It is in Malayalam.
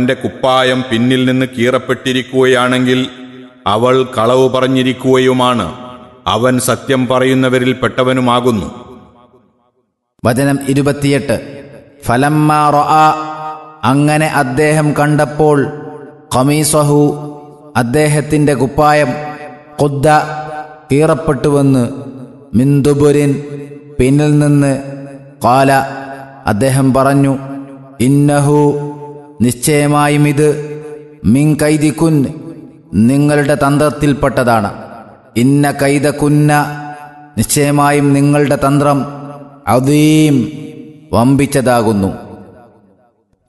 തന്റെ കുപ്പായം പിന്നിൽ നിന്ന് കീറപ്പെട്ടിരിക്കുകയാണെങ്കിൽ അവൾ കളവ് പറഞ്ഞിരിക്കുകയുമാണ് അവൻ സത്യം പറയുന്നവരിൽ പെട്ടവനുമാകുന്നു വചനം ഇരുപത്തിയെട്ട് ഫലമ്മ റൊആ അങ്ങനെ അദ്ദേഹം കണ്ടപ്പോൾ ഖമീസഹു അദ്ദേഹത്തിന്റെ കുപ്പായം കൊദ്ദ കീറപ്പെട്ടുവെന്ന് മിന്ദുബുരിൻ പിന്നിൽ നിന്ന് കാല അദ്ദേഹം പറഞ്ഞു ഇന്നഹു നിശ്ചയമായും ഇത് മിൻ കൈദിക്കുൻ നിങ്ങളുടെ തന്ത്രത്തിൽപ്പെട്ടതാണ് ഇന്ന കൈതക്കുന്ന നിശ്ചയമായും നിങ്ങളുടെ തന്ത്രം അതീം വമ്പിച്ചതാകുന്നു